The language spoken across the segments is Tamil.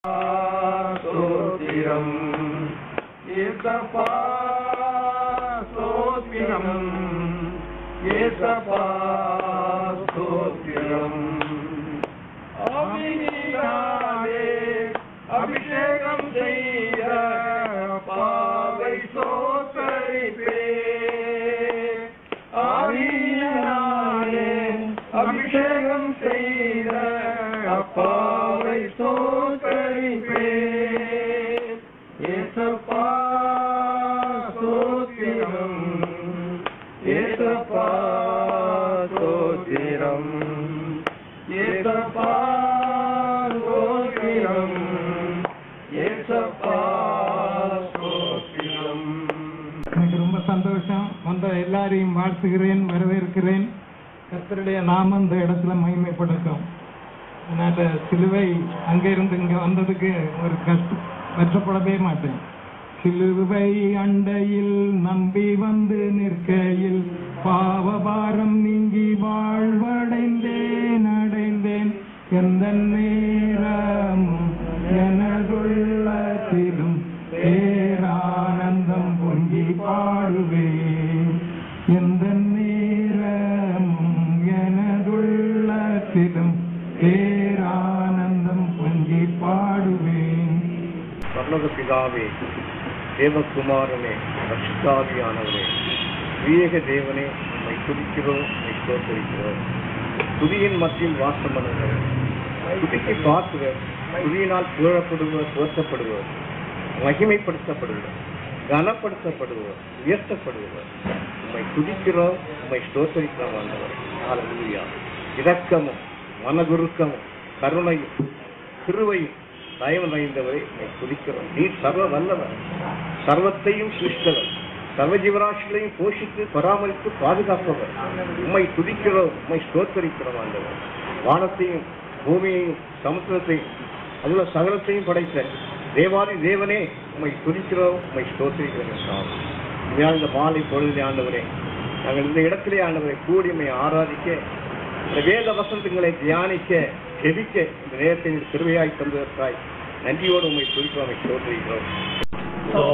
ஸ்தோத்திரம் ஏசப்பா ஸ்தோத்திரம் ஏசப்பா ஸ்தோத்திரம் அபிஷேகாலே அபிஷேகம் செய்த பாவை சோத்தரிப்பே ஆவியினாலே அபிஷேகம் செய்த அப்பாவை சோத்தரிப்பே ஏசப்பா சோத்திரம் ஏசப்பா சோத்திரம் ஏசப்பா சோத்திரம் ஏசப்பா சோத்திரம் எனக்கு ரொம்ப சந்தோஷம் வந்த எல்லாரையும் வாழ்த்துகிறேன் வரவேற்கிறேன் கர்த்தருடைய நாமம் இந்த இடத்துல மகிமைப்படட்டும் அதனால சிலுவை அங்கிருந்து இங்க வந்ததுக்கு ஒரு கஷ்டம் கஷ்டப்படவே மாட்டேன் சிலுவை அண்டையில் நம்பி வந்து நிற்கையில் பாவபாரம் நீங்கி வாழ்வடைந்தேன் அடைந்தேன் எந்த நேரமும் எனதுள்ளத்திலும் பேரானந்தம் பொங்கி பாடுவேன் எந்த நேரமும் எனதுள்ளத்திலும் பேரானந்தம் பொங்கி பாடுவேன் பரலோக பிதாவே தேவகுமாரனே ரட்சிதாவியானவரே விவேக தேவனே உம்மை துதிக்கிறோம் உம்மை தோற்கடிக்கிறோம் துதியின் மத்தியில் வாசம் பண்ணுகிறோம் துதிக்கு பார்க்கிறோம் துதியினால் புகழப்படுவர் போற்றப்படுவர் மகிமைப்படுத்தப்படுவர் கனப்படுத்தப்படுவர் உயர்த்தப்படுவர் உம்மை துதிக்கிறோம் உம்மை ஸ்தோத்தரிக்கிறோம் ஆண்டவர் ஹalleluya இரக்கமும் மனதுருக்கமும் கருணையும் கிருவையும் தயவு நிறைந்தவரை உம்மை துதிக்கிறோம் நீ சர்வ வல்லவர் சர்வத்தையும் சிருஷ்டவர் சர்வ ஜீவராசிகளையும் போஷித்து பராமரித்து பாதுகாப்பவர் உம்மை துதிக்கிறோம் உம்மை ஸ்தோத்தரிக்கிறோம் ஆண்டவர் வானத்தையும் பூமியையும் சமுத்திரத்தையும் அதுல சகலத்தையும் படைத்த தேவாதி தேவனே உம்மை துதிக்கிறோம் உம்மை ஸ்தோத்திரிக்கிறோம் சாமி உண்மையான இந்த மாலை பொழுதிலே ஆண்டவரே நாங்கள் இந்த இடத்திலே ஆண்டவரை கூடி உம்மை ஆராதிக்க இந்த வேத வசந்தங்களை தியானிக்க ஜெபிக்க இந்த நேரத்தை நீர் கிருபையாய் தந்ததற்காய் நன்றியோடு உம்மை துதிக்கிறோம் உம்மை ஸ்தோத்திரிக்கிறோம் So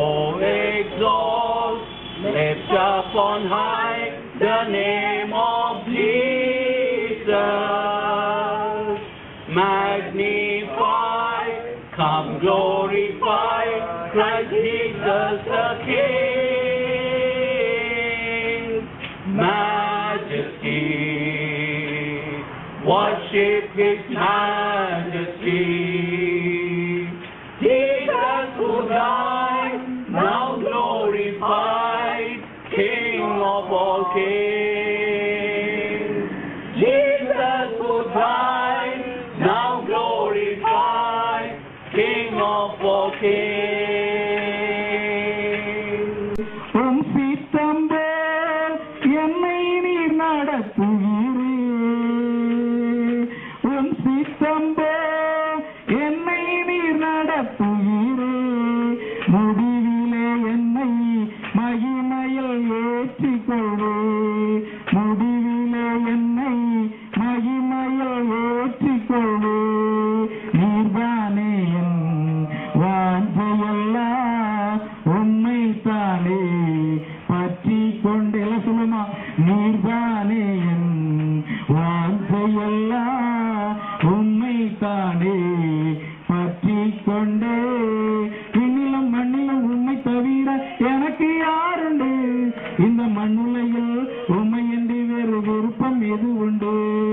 exalt, lift up on high the name of Jesus. Magnify, come glorify Christ Jesus the King. Majesty, worship His majesty. Jesus who died, now glorified, King of all kings. Jesus who died, now glorified, King of all kings. உன் சித்தம்போல் என்னை நீர் நடத்துகிறே உன் சித்தம்போல் என்னை நீர் நடத்துகிறே முடிவிலே என்னை மகிமையில் ஏற்றிக்கொள்வே முடிவிலே என்னை மகிமையில் ஏற்றிக்கொள்வே நீர்தானே என் வாஞ்சையெல்லாம் உண்மைத்தானே பற்றி கொண்டு எல்லாம் சொல்லுமா நீர்தானே என் வாஞ்சையெல்லாம் உண்மைத்தானே பற்றி கொண்டே விண்ணிலும் மண்ணிலும் உண்மை தவிர எனக்கு யாருண்டு இந்த மண்ணுலையில் உண்மை என்று வேறு விருப்பம் எது உண்டு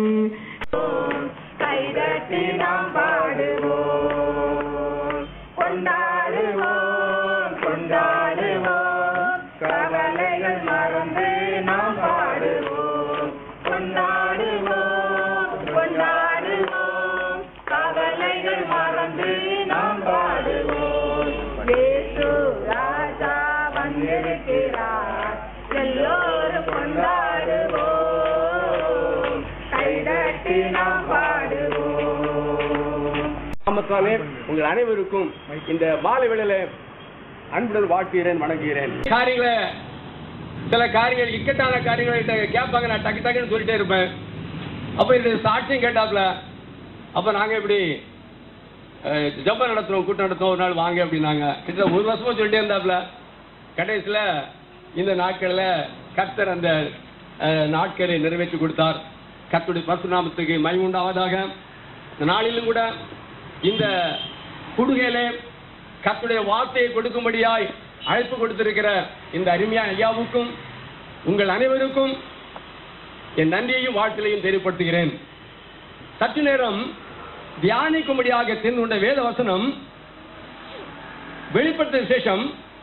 கைதட்டி நாம் பாடுவோம் கொண்டாடுவோம் கொண்டாடுவோம் கவலைகள் மறந்து நாம் பாடுவோம் கொண்டாடுவோம் கொண்டாடுவோம் கவலைகள் மறந்து நாம் பாடுவோம் இயேசு ராஜா வந்திருக்கிறார் எல்லோரும் கொண்டாடுவோம் கைதட்டி நாம் பாடுவோம் நாமத்தாலே உங்கள் அனைவருக்கும் இந்த மாலை வேளையில அன்புடன் வாழ்த்துகிறேன் வணங்குகிறேன் காரியங்களை சில காரியங்கள் இக்கட்டான காரியங்கள்ட்ட கேட்பாங்க நான் டக்கு டக்குன்னு சொல்லிட்டே இருப்பேன் அப்போ என்னுடைய சாட்சியம் கேட்டாப்புல அப்போ நாங்கள் இப்படி அஹ், ஜெபம் நடத்துறோம் கூட்டம் நடத்துவோம் ஒரு நாள் வாங்க அப்படின்னாங்க கிட்ட ஒரு வருஷமா சொல்லிட்டே இருந்தாப்புல கடைசியில இந்த நாட்கள்ல கர்த்தர் அந்த அஹ், நாட்களை நிறைவேற்றி கொடுத்தார் கர்த்தருடைய பரசுநாமத்துக்கு மை உண்டாவதாக இந்த நாளிலும் கூட இந்த குடுகையிலே கர்த்தருடைய வார்த்தையை கொடுக்கும்படியாய் அழைப்பு கொடுத்திருக்கிற இந்த அருமையான ஐயாவுக்கும் உங்கள் அனைவருக்கும் என் நன்றியையும் வாழ்த்திலையும் தெரியப்படுத்துகிறேன் சற்று நேரம் தியானிக்கும்படியாக தெரிந்துகொண்ட வேத வசனம் வெளிப்படுத்த விசேஷம்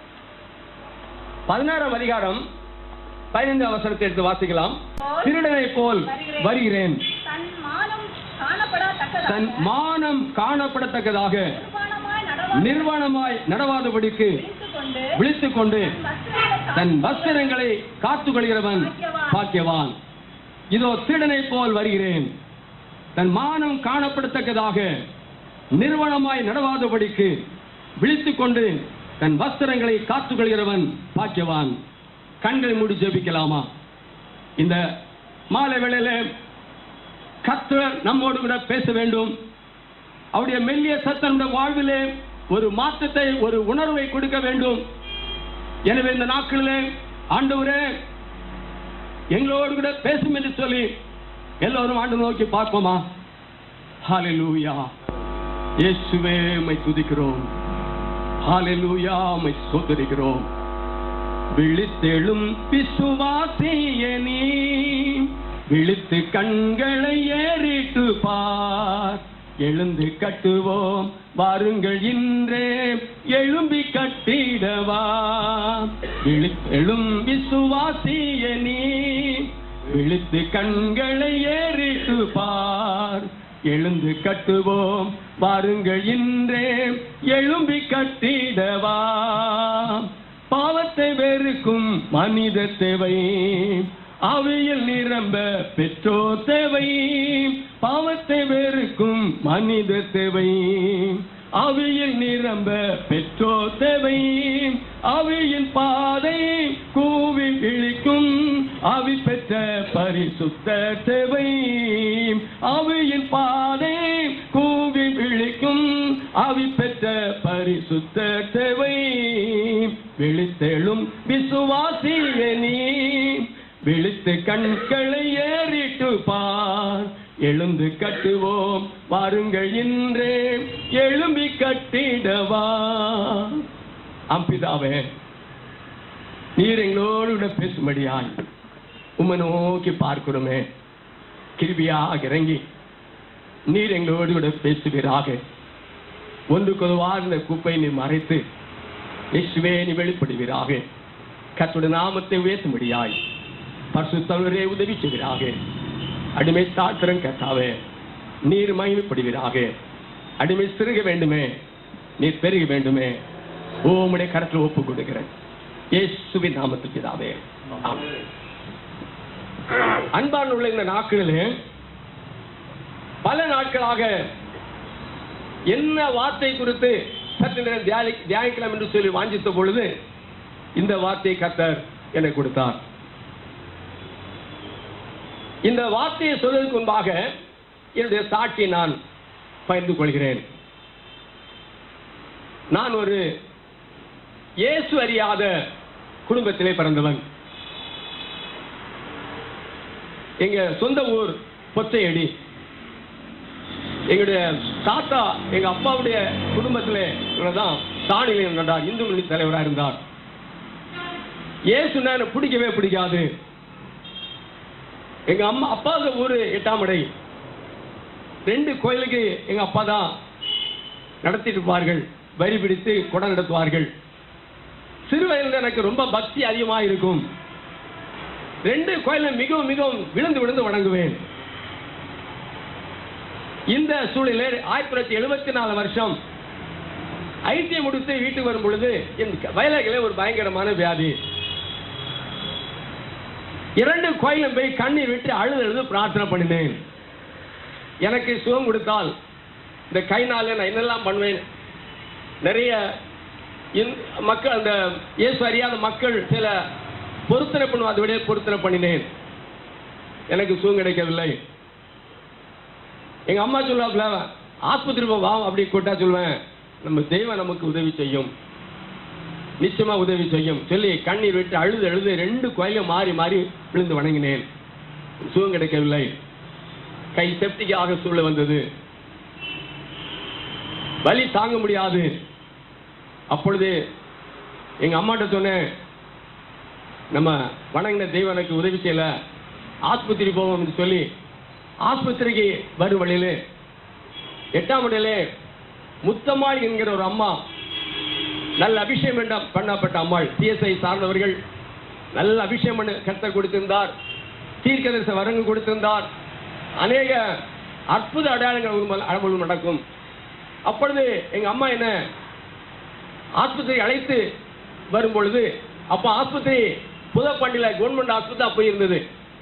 பதினாறாம் அதிகாரம் பதினைந்தாம் வசனத்தை எடுத்து வாசிக்கலாம் திருடனை போல் வருகிறேன் தன் மானம் காணப்படத்தக்கதாக தன் மானம் காணப்படத்தக்கதாக நிர்வாணமாய் நடவா நிர்வாணமாய் நடவாதபடிக்கு கொண்டு விழித்துக் கொண்டு வஸ்திரங்களை தன் வஸ்திரங்களை காத்துக் கொள்கிறவன் பாக்கியவான் இதோ திருடனை போல் வருகிறேன் தன் மானம் காணப்படத்தக்கதாக நிர்வாணமாய் நடவாதபடிக்கு விழித்துக் கொண்டு தன் வஸ்திரங்களை காத்துக் கொள்கிறவன் பாக்கியவான் கண்களை மூடி ஜெபிக்கலாமா இந்த மாலை வேளையில கர்த்தர் நம்மோடு கூட பேச வேண்டும் அவருடைய மெல்லிய சத்தனுடைய வாழ்விலே ஒரு மாற்றத்தை ஒரு உணர்வை கொடுக்க வேண்டும் எனவே இந்த நாட்களிலே ஆண்டவரே எங்களோடு கூட பேசும் என்று சொல்லி எல்லோரும் ஆண்டு நோக்கி பார்ப்போமா ஹalleluya இயேசுவே உம்மை துதிக்கிறோம் ஹalleluya உம்மை ஸ்தோத்திரிக்கிறோம் விழித்தெழும் விசுவாசிய நீ விழித்து கண்களை ஏறிட்டு பார் எழுந்து கட்டுவோம் வாருங்கள் இன்றே எழும்பி கட்டிடவா விழித்தெழும் விசுவாசிய நீ விழித்து கண்களை ஏறிட்டு பார் எழுந்து கட்டுவோம் வாருங்கள் இன்றே எழும்பி கட்டிடவா பாவத்தை வெறுக்கும் மனித தேவை அவையில் நிரம்ப பெற்றோர் தேவை பாவத்தை வெறுக்கும் மனித தேவை அவையில் நிரம்ப பெற்றோர் தேவை அவையின் பாதை கூவி இழிக்கும் அவி பெற்ற பரிசுத்த தேவை அவையின் பாதை கூவி விழிக்கும் அவி பெற்ற பரிசுத்த தேவை விழித்தெழும் விசுவாசிய நீ விழித்து கண்களை ஏறிட்டு பார் எழுந்து கட்டுவோம் வாருங்கள் இன்றே எழும்பி கட்டிடவா அம்பிதாவே நீர் எங்களோடு கூட பேசும்படியாய் உம்மை நோக்கி பார்க்கிறோமே கிருபியாக இறங்கி நீர் எங்களோடு கூட பேசுவீராக ஒன்று கொதுவார் இந்த குப்பை நீ மறைத்து இயேசுவே நீ வெளிப்படுவீராக கத்துடைய நாமத்தை உயர்த்தும்படியாய் பரிசுத்தவரே உதவி செய்வீராக அடிமை தாத்திரம் கத்தாவே நீர் மகிமைப்படுவீராக அடிமை சிறுக வேண்டுமே நீர் பெருக வேண்டுமே ஓமுடைய கரத்தில் ஒப்பு கொடுக்கிறேன் இயேசுவின் நாமத்தில் பிதாவே ஆமென். அன்பான உள்ள இந்த நாட்களிலே பல நாட்களாக என்ன வார்த்தை குறித்து சற்று நேரம் தியானி தியானிக்கலாம் என்று சொல்லி வாஞ்சித்த பொழுது இந்த வார்த்தையை கத்தர் எனக்கு கொடுத்தார் இந்த வார்த்தையை சொல்வதற்கு முன்பாக என்னுடைய சாட்சியை நான் பகிர்ந்து கொள்கிறேன் நான் ஒரு இயேசு அறியாத குடும்பத்திலே பிறந்தவன் எங்க சொந்த ஊர் பொத்தையடி எங்களுடைய தாத்தா எங்க அப்பாவுடைய குடும்பத்திலே தான் சாணியில் நடந்தார் இந்து மணி தலைவராக இருந்தார் ஏசுனா எனக்கு பிடிக்கவே பிடிக்காது எங்க அம்மா அப்பாவுக்கு ஊரு எட்டாமடை ரெண்டு கோயிலுக்கு எங்க அப்பா தான் நடத்திட்டு இருப்பார்கள் வரி பிடித்து குடம் நடத்துவார்கள் சிறு வயதில் எனக்கு ரொம்ப பக்தி அதிகமாக இருக்கும் ரெண்டு கோயிலும் மிகவும் மிகவும் விழுந்து விழுந்து வணங்குவேன் இந்த சூழலில் ஆயிரத்தி தொள்ளாயிரத்தி எழுபத்தி நாலு வருஷம் ஐடிஐ முடித்து வீட்டுக்கு வரும் பொழுது என் வயலகளே ஒரு பயங்கரமான வியாதி இரண்டு கோயிலும் போய் கண்ணீர் விட்டு அழுது அழுது பிரார்த்தனை பண்ணினேன் எனக்கு சுகம் கொடுத்தால் இந்த கை நாளில் நான் என்னெல்லாம் பண்ணுவேன் நிறைய இந்- மக்கள் அந்த இயேசு அறியாத மக்கள் சில பொருத்தனை பண்ணுவோம் அதை விட பொருத்தனை பண்ணினேன் எனக்கு சுகம் கிடைக்கவில்லை எங்க அம்மா சொல்லாப்ல ஆஸ்பத்திரி போ வா அப்படி கூட்டா சொல்லுவேன் நம்ம தெய்வம் நமக்கு உதவி செய்யும் நிச்சயமா உதவி செய்யும் சொல்லி கண்ணீர் விட்டு அழுது அழுது ரெண்டு கோயிலும் மாறி மாறி விழுந்து வணங்கினேன் சுகம் கிடைக்கவில்லை கை செப்டிக்காக சூழ வந்தது வலி தாங்க முடியாது அப்பொழுது எங்க அம்மாட்ட சொன்னேன் நம்ம வணங்கின தெய்வம் எனக்கு உதவி செய்யல ஆஸ்பத்திரி போவோம்னு சொல்லி ஆஸ்பத்திரிக்கு வரும் வழியில எட்டாம் இடையிலே முத்தம்மாள் என்கிற ஒரு அம்மா நல்ல அபிஷேகம் பண்ண- பண்ணப்பட்ட அம்மாள் சிஎஸ்ஐ சார்ந்தவர்கள் நல்ல அபிஷேகம் பண்ண கர்த்தர் கொடுத்திருந்தார் தீர்க்கதரிச வரங்கள் கொடுத்திருந்தார் அநேக அற்புத அடையாளங்கள் அவர்கள் மேல் அவர்கள் நடக்கும் அப்பொழுது எங்க அம்மா என்ன ஆஸ்பத்திரி அழைத்து வரும் பொழுது அப்ப ஆஸ்பத்திரி புதப்பண்டில கவர்மெண்ட் ஆஸ்பத்திரி அப்போ இருந்தது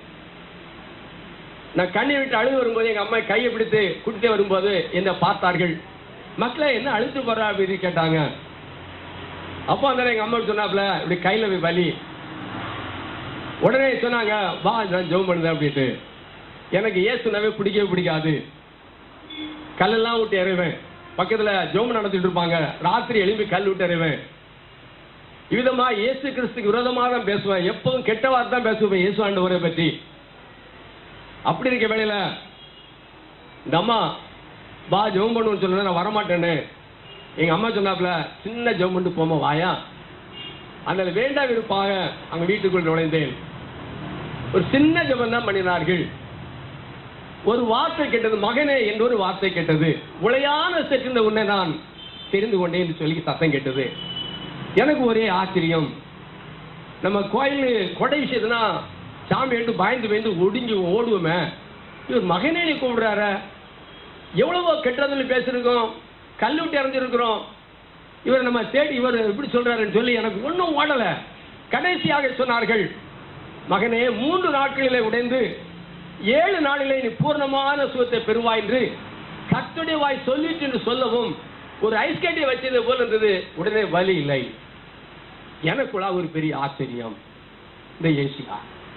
நான் கண்ணீர் விட்டு அழுது வரும்போது எங்க அம்மா கையை பிடித்து கூட்டிட்டு வரும்போது என்ன பார்த்தார்கள் மக்களை என்ன அழுத்து போறா அப்படின்னு கேட்டாங்க அப்போ அந்த எங்க அம்மா சொன்னாப்ல இப்படி கையில போய் வலி உடனே சொன்னாங்க வா நான் ஜெபம் பண்ணுறேன் அப்படின்ட்டு எனக்கு ஏசுனாவே பிடிக்கவே பிடிக்காது கல்லெல்லாம் விட்டு எறிவேன் பக்கத்துல ஜெபம் நடத்திட்டு இருப்பாங்க ராத்திரி எழும்பி கல் விட்டு எறிவேன் இவ்விதமா இயேசு கிறிஸ்துக்கு விரோதமாக தான் பேசுவேன் எப்பவும் கெட்ட வார்த்தை தான் பேசுவேன் இயேசு ஆண்டவரை பற்றி அப்படி இருக்க வேளையில இந்த அம்மா வா ஜெபம் பண்ணுவோம்னு சொல்லுங்க நான் வரமாட்டேன்னு எங்க அம்மா சொன்னாப்ல சின்ன ஜெபம் பண்ணிட்டு போமா வாயா அதனால வேண்டா விருப்பாக அங்க வீட்டுக்குள் நுழைந்தேன் ஒரு சின்ன ஜெபம் தான் பண்ணினார்கள் ஒரு வார்த்தை கேட்டது மகனே என்று ஒரு வார்த்தை கேட்டது உளையான செற்றிருந்த உன்னை நான் தெரிந்து கொண்டேன் என்று சொல்லி சத்தம் கேட்டது எனக்கு ஒரே ஆச்சரியம் நம்ம கோயில் கொடை விஷயத்துனா சாமி எடுத்து பயந்து பயந்து ஒடிஞ்சு ஓடுவோமே இவர் மகனே நீ கூப்பிடுறார எவ்வளவோ கெட்டதுல பேசிருக்கோம் கல் விட்டு இறஞ்சிருக்கிறோம் இவர் நம்ம தேடி இவர் இப்படி சொல்றாருன்னு சொல்லி எனக்கு ஒன்றும் ஓடல கடைசியாக சொன்னார்கள் மகனே மூன்று நாட்களிலே உடைந்து ஏழு நாளிலே நீ பூர்ணமான சுகத்தை பெறுவாய் என்று கத்துடைய வாய் சொல்லிட்டு என்று சொல்லவும் ஒரு ஐஸ் கட்டியை வச்சது போல இருந்தது உடனே வலி இல்லை எனக்குள்ளா ஒரு பெரிய ஆச்சரியம் இந்த ஏசியா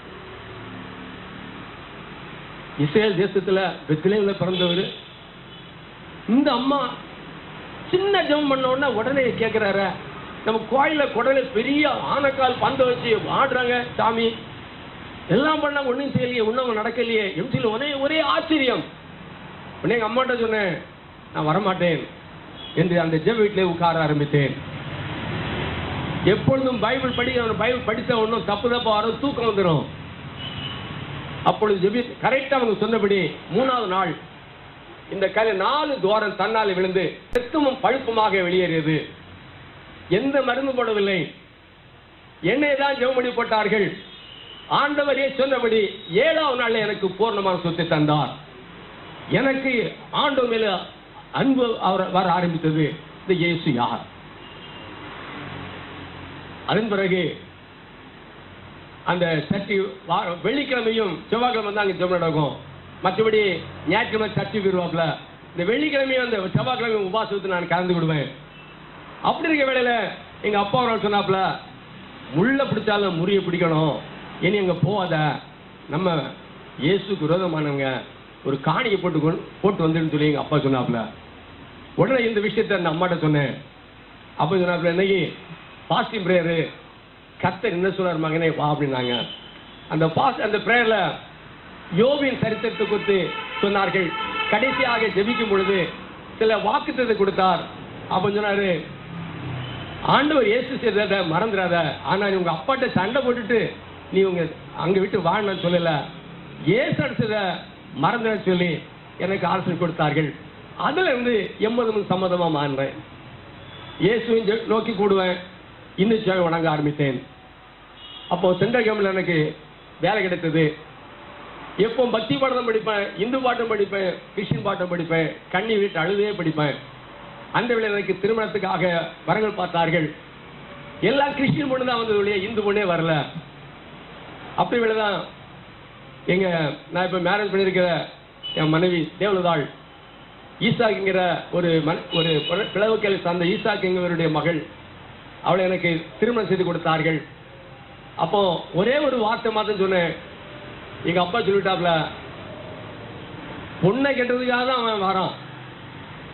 இஸ்ரேல் தேசத்துல பெத்லேம்ல பிறந்தவர் இந்த அம்மா சின்ன ஜெபம் பண்ண உடனே உடனே கேட்கிறாரு நம்ம கோயில குடல பெரிய ஆனக்கால் பந்த வச்சு ஆடுறாங்க சாமி எல்லாம் பண்ணா ஒண்ணும் செய்யலையே ஒண்ணும் நடக்கலையே எம்சியில் ஒரே ஒரே ஆச்சரியம் உடனே எங்க அம்மாட்ட சொன்னேன் நான் வரமாட்டேன் என்று அந்த ஜெப வீட்டிலே உட்கார ஆரம்பித்தேன் எப்பொழுதும் பைபிள் படி அவன் பைபிள் படித்த ஒன்றும் தப்பு தப்பா வரும் தூக்கம் வந்துடும் அப்பொழுது ஜெபி கரெக்டா அவங்க சொன்னபடி மூணாவது நாள் இந்த கலை நாலு துவாரம் தன்னால் விழுந்து செத்துமும் பழுப்புமாக வெளியேறியது எந்த மருந்து போடவில்லை எண்ணெய் தான் ஜெவமணி போட்டார்கள் ஆண்டவரே சொன்னபடி ஏழாவது நாள் எனக்கு பூர்ணமான சொத்தை தந்தார் எனக்கு ஆண்டவர் மேல அன்பு அவர் வர ஆரம்பித்தது இந்த இயேசு யார் அதன் பிறகு அந்த சர்ச்சை வா- வெள்ளிக்கிழமையும் செவ்வாய்க்கிழமை தான் அங்கே ஜெபம் நடக்கும் மற்றபடி ஞாயிற்றுக்கிழமை சர்ச்சை போயிருவாப்ல இந்த வெள்ளிக்கிழமையும் அந்த செவ்வாய்க்கிழமை உபாசத்தை நான் கலந்து விடுவேன் அப்படி இருக்க வேளையில எங்க அப்பா ஒரு நாள் சொன்னாப்ல முள்ள பிடிச்சாலும் முறிய பிடிக்கணும் இனி அங்க போகாத நம்ம இயேசுக்கு விரோதமானவங்க ஒரு காணிக்கை போட்டு கொண்டு- போட்டு வந்துன்னு சொல்லி எங்க அப்பா சொன்னாப்ல உடனே இந்த விஷயத்தை அந்த அம்மாட்ட சொன்னேன் அப்ப சொன்னாப்ல இன்னைக்கு பாஸ்டிங் பிரேயரு கர்த்தர் என்ன சொன்னார் மகனே வா அப்படின்னாங்க அந்த பாஸ் அந்த பிரேயர்ல யோபின் சரித்திரத்தை குறித்து சொன்னார்கள் கடைசியாக ஜெபிக்கும் பொழுது சில வாக்குத்தத்தை கொடுத்தார் அப்ப சொன்னாரு ஆண்டவர் இயேசு செய்தத மறந்துடாத ஆனா நீ உங்க அப்பாட்ட சண்டை போட்டுட்டு நீ உங்க அங்க விட்டு வாழ்னு சொல்லல இயேசு அடிச்சத மறந்துட சொல்லி எனக்கு ஆலோசனை கொடுத்தார்கள் அதுல இருந்து எண்பது சம்மதமா மாறினேன் இயேசுவின் ஜெ- நோக்கி கூடுவேன் இன்னும் சேவை வணங்க ஆரம்பித்தேன் அப்போ சென்ட்ரல் கவர்மெண்ட்ல எனக்கு வேலை கிடைத்தது எப்போ பக்தி பாடம் படிப்பேன் இந்து பாட்டும் படிப்பேன் கிறிஸ்டின் பாட்டும் படிப்பேன் கண்ணி விட்டு அழுதே படிப்பேன் அந்த வேளை எனக்கு திருமணத்துக்காக வரங்கள் பார்த்தார்கள் எல்லாம் கிறிஸ்டின் பொண்ணு தான் வந்தது ஒழிய இந்து பொண்ணே வரல அப்படி வேலை தான் எங்க நான் இப்ப மேரேஜ் பண்ணியிருக்கிற என் மனைவி தேவலதாள் ஈசாக்குங்கிற ஒரு மன- ஒரு பிள- பிளவுக்களை சார்ந்த ஈசாக்குங்கிறவருடைய மகள் அவளை எனக்கு திருமணம் செய்து கொடுத்தார்கள் அப்போ ஒரே ஒரு வார்த்தை மாத்திரம் சொன்னேன் எங்க அப்பா சொல்லிட்டாப்ல பொண்ணை கெட்டதுக்காக தான் அவன் வரான்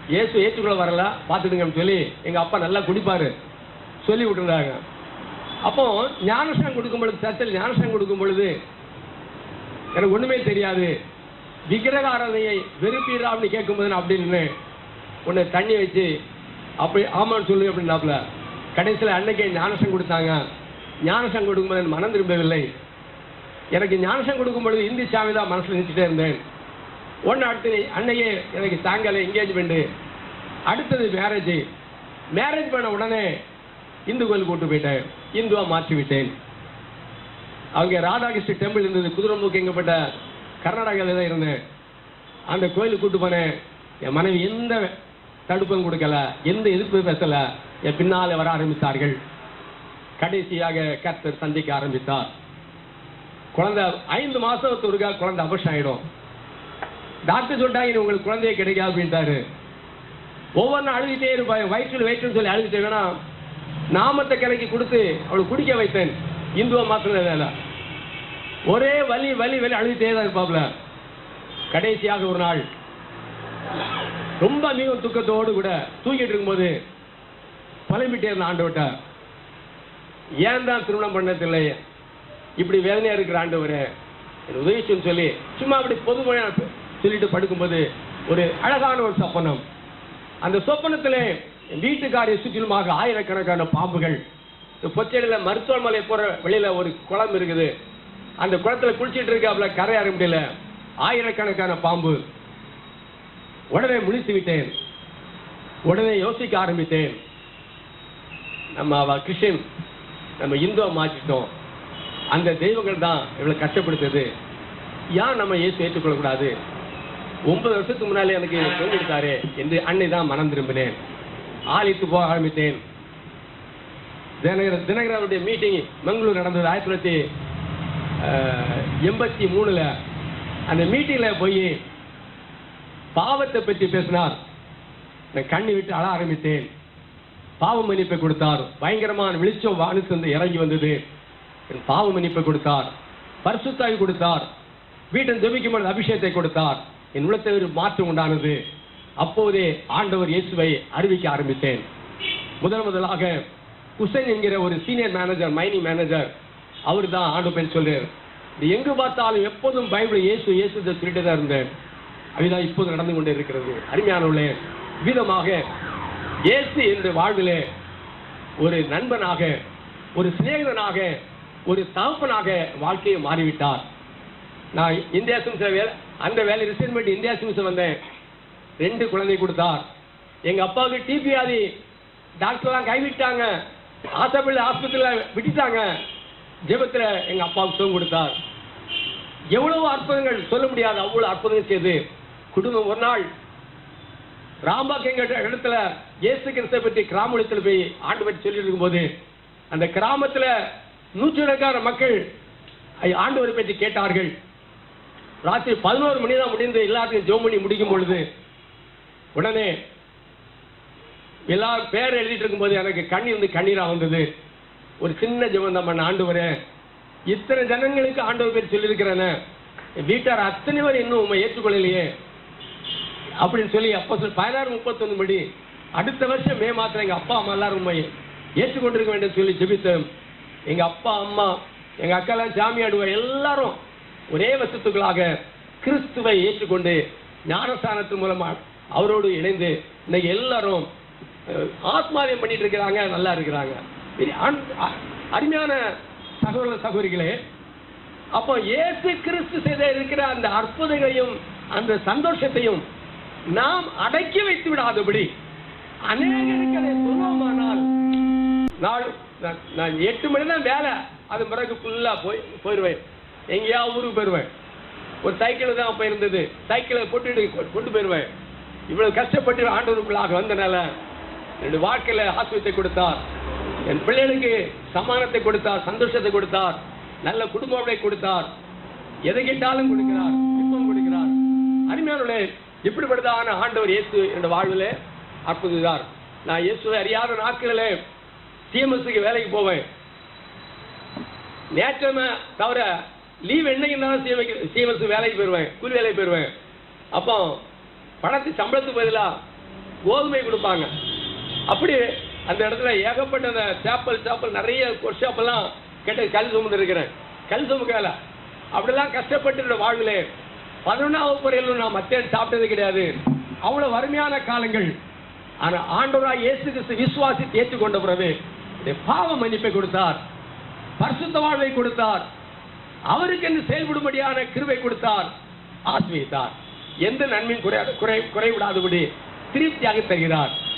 இயேசு ஏற்றுக்குள்ள வரல பார்த்துடுங்கன்னு சொல்லி எங்க அப்பா நல்லா குடிப்பாரு சொல்லி விட்டுருந்தாங்க அப்போ ஞானசாரம் கொடுக்கும் பொழுது சர்ச்சில் ஞானசாரம் கொடுக்கும் பொழுது எனக்கு ஒண்ணுமே தெரியாது விக்கிரக ஆராதனையை வெறுப்பீரா அப்படின்னு கேட்கும்போது நான் அப்படின்னு உன்னை தண்ணி வச்சு அப்படி ஆமான்னு சொல்லு அப்படின்னாப்புல கடைசியில் அன்னைக்கே ஞானசம் கொடுத்தாங்க ஞானசம் கொடுக்கும்போது எனக்கு மனம் திரும்பவில்லை எனக்கு ஞானசம் கொடுக்கும் பொழுது இந்தி சாமி தான் மனசில் நினச்சிட்டே இருந்தேன் ஒன்று அடுத்து அன்னையே எனக்கு தாங்கலை என்கேஜ்மெண்ட்டு அடுத்தது மேரேஜ் மேரேஜ் பண்ண உடனே இந்து கோயில் கூட்டு போயிட்டேன் இந்துவா மாற்றி விட்டேன் அவங்க ராதாகிருஷ்ண டெம்பிள் இருந்தது குதிரம்பூக்கு எங்கப்பட்ட கர்நாடகாவில் தான் இருந்தேன் அந்த கோயிலுக்கு கூட்டு போனேன் என் மனைவி எந்த தடுப்பும் கொடுக்கல எந்த எதிர்ப்பு பேசல என் பின்னாலே வர ஆரம்பித்தார்கள் கடைசியாக கர்த்தர் சந்திக்க ஆரம்பித்தார் குழந்தை ஐந்து மாசத்துக்கு ஒருக்கா குழந்தை அபர்ஷம் ஆயிடும் டாக்டர் சொல்லிட்டாங்க இனி உங்களுக்கு குழந்தையே கிடைக்காது அப்படின்ட்டாரு ஒவ்வொன்றும் அழுதுகிட்டே இருப்பாய் வயிற்றில் வயிற்றுன்னு சொல்லி அழுதுட்டே வேணா நாமத்தை கிளைக்கு கொடுத்து அவளுக்கு குடிக்க வைத்தேன் இந்துவ மாத்திரம் வேலை ஒரே வலி வலி வலி அழுதுட்டே தான் இருப்பாப்ல கடைசியாக ஒரு நாள் ரொம்ப மிகவும் துக்கத்தோடு கூட தூங்கிட்டு இருக்கும்போது புலம்பிட்டே இருந்த ஆண்டவட்ட ஏன் தான் திருமணம் பண்ணதில்லை இப்படி வேதனையா இருக்கிற ஆண்டவரே எனக்கு உதவி செய்யுன்னு சொல்லி சும்மா அப்படி பொதுமையா சொல்லிட்டு படுக்கும்போது ஒரு அழகான ஒரு சொப்பனம் அந்த சொப்பனத்திலே வீட்டுக்காரை சுற்றிலுமாக ஆயிரக்கணக்கான பாம்புகள் இந்த பொச்சையில மருத்துவமனை போற வெளியில ஒரு குளம் இருக்குது அந்த குளத்துல குளிச்சிட்டு இருக்காப்புல கரையாற முடியல ஆயிரக்கணக்கான பாம்பு உடனே முழித்து விட்டேன் உடனே யோசிக்க ஆரம்பித்தேன் நம்ம அவ கிறிஸ்டின் நம்ம இந்துவை மாற்றிட்டோம் அந்த தெய்வங்கள் தான் இவ்வளவு கஷ்டப்படுத்துது ஏன் நம்ம இயேசு ஏற்றுக்கொள்ளக்கூடாது ஒன்பது வருஷத்துக்கு முன்னாலே எனக்கு சொல்லியிருக்காரு என்று அன்னை தான் மனம் திரும்பினேன் ஆலித்து போக ஆரம்பித்தேன் தினகர தினகரனுடைய மீட்டிங் மங்களூர் நடந்தது ஆயிரத்தி தொள்ளாயிரத்தி அஹ், எண்பத்தி மூணுல அந்த மீட்டிங்ல போய் பாவத்தை பற்றி பேசினார் நான் கண்ணி விட்டு அழ ஆரம்பித்தேன் பாவ மன்னிப்பை கொடுத்தார் பயங்கரமான வெளிச்சம் வானத்து வந்து இறங்கி வந்தது என் பாவ மன்னிப்பை கொடுத்தார் பரிசுத்தாவி கொடுத்தார் வீட்டில் ஜெபிக்கும் பொழுது அபிஷேகத்தை கொடுத்தார் என் உள்ளத்தில் ஒரு மாற்றம் உண்டானது அப்போதே ஆண்டவர் இயேசுவை அறிவிக்க ஆரம்பித்தேன் முதல் முதலாக உசைன் என்கிற ஒரு சீனியர் மேனேஜர் மைனிங் மேனேஜர் அவர் தான் ஆண்டு பேர் சொல்றார் இது எங்கு பார்த்தாலும் எப்போதும் பைபிள் இயேசு இயேசு இதை சொல்லிட்டு தான் இருந்தேன் அதுதான் இப்போது நடந்து கொண்டே இருக்கிறது அருமையானவர்களே விதமாக இயேசு என்ற வாழ்விலே ஒரு நண்பனாக ஒரு சிநேகிதனாக ஒரு தகப்பனாக வாழ்க்கையை மாறிவிட்டார் நான் இந்தியா சிம்ஸ் வேலை அந்த வேலை ரிசைன் பண்ணி இந்தியா சிம்ஸ் வந்தேன் ரெண்டு குழந்தை கொடுத்தார் எங்க அப்பாவுக்கு டிபி வியாதி டாக்டர்லாம் கைவிட்டாங்க ஆசைப்பள்ளி ஆஸ்பத்திரியில் விட்டுட்டாங்க ஜெபத்துல எங்க அப்பாவுக்கு சுகம் கொடுத்தார் எவ்வளவு அற்புதங்கள் சொல்ல முடியாது அவ்வளவு அற்புதங்கள் செய்து குடும்பம் ஒரு நாள் ராம்பாக் எங்க இடத்துல இயேசு கிறிஸ்தை பற்றி கிராமத்தில் போய் ஆண்டு பற்றி சொல்லிட்டு இருக்கும்போது அந்த கிராமத்துல நூற்றுக்கணக்கான மக்கள் ஐ- ஆண்டவரை பற்றி கேட்டார்கள் ராத்திரி பதினோரு மணி தான் முடிந்து எல்லாத்தையும் ஜோம் பண்ணி முடிக்கும் பொழுது உடனே எல்லா பேர் எழுதிட்டு இருக்கும்போது எனக்கு கண்ணீர் வந்து கண்ணீரா வந்தது ஒரு சின்ன ஜெபம் தான் பண்ண ஆண்டவரே இத்தனை ஜனங்களுக்கு ஆண்டவர் பேர் சொல்லியிருக்கிறேனே என் வீட்டார் அத்தனை பேர் இன்னும் உண்மை ஏற்றுக்கொள்ளலையே அப்படின்னு சொல்லி அப்போ சொல் பதினாறு முப்பத்தொன்னு படி அடுத்த வருஷம் மே மாத்திரம் எங்க அப்பா அம்மா எல்லாரும் உண்மை ஏற்றுக்கொண்டிருக்க வேண்டும் சொல்லி ஜெபித்தோம் எங்க அப்பா அம்மா எங்க அக்காலாம் சாமி ஆடுவார் எல்லாரும் ஒரே வருஷத்துக்குள்ளாக கிறிஸ்துவை ஏற்றுக்கொண்டு ஞானஸ்தானத்தின் மூலமா அவரோடு இணைந்து இன்னைக்கு எல்லாரும் அஹ், ஆத்மாலயம் பண்ணிட்டு இருக்கிறாங்க நல்லா இருக்கிறாங்க பெரிய ஆண்- அ- அருமையான சகோதர சகோதரிகளே அப்போ இயேசு கிறிஸ்து செய்த இருக்கிற அந்த அற்புதங்களையும் அந்த சந்தோஷத்தையும் நாம் அடக்கி வைத்து விடாதபடி அநேகருக்கு அதை சொல்லுவோமானால் நாள் நான்- நான் எட்டு மணி தான் வேலை அது பிறகு ஃபுல்லா போய் போயிடுவேன் எங்கேயா ஊருக்கு போயிடுவேன் ஒரு சைக்கிள் தான் அப்ப இருந்தது சைக்கிளை போட்டுட்டு கொ- கொண்டு போயிடுவேன் இவ்வளவு கஷ்டப்பட்டு ஆண்டவருக்குள்ளாக வந்தனால என்னுடைய வாழ்க்கையில ஆசிரியத்தை கொடுத்தார் என் பிள்ளைகளுக்கு சமானத்தை கொடுத்தார் சந்தோஷத்தை கொடுத்தார் நல்ல குடும்பத்தை கொடுத்தார் எதை கேட்டாலும் கொடுக்கிறார் இப்பவும் கொடுக்கிறார் அருமையானவர்களே இப்படிப்பட்டதான ஆண்டவர் இயேசு என்னோட வாழ்விலே அற்புதார் நான் இயேசுவை அறியாத நாட்களிலே சிஎம்எஸ்க்கு வேலைக்கு போவேன் நேற்றமே தவிர லீவ் என்னைக்கு இருந்தாலும் சிஎம்எஸ் வேலைக்கு போயிடுவேன் கூலி வேலைக்கு போயிடுவேன் அப்போ பணத்து சம்பளத்துக்கு பதிலா கோதுமை கொடுப்பாங்க அப்படி அந்த இடத்துல ஏகப்பட்ட அந்த சேப்பல் சாப்பல் நிறைய கொர்ஷாப்பெல்லாம் கேட்ட கல் சுமந்து இருக்கிறேன் கல் சுமக்கல அப்படிலாம் கஷ்டப்பட்டு என்னோட வாழ்விலே பதினொன்றாவது வரையிலும் நான் மத்தியம் சாப்பிட்டது கிடையாது அவ்வளவு வறுமையான காலங்கள் ஆனா ஆண்டவராய் இயேசு கிறிஸ்து விசுவாசி ஏற்றுக்கொண்ட பிறகு என்னுடைய பாவ மன்னிப்பை கொடுத்தார் பரிசுத்த வாழ்வை கொடுத்தார் அவருக்கு என்று செயல்படும்படியான கிருபை கொடுத்தார் ஆசிரியத்தார் எந்த நன்மையும் குறை குறை குறைவிடாதபடி திருப்தியாக தருகிறார்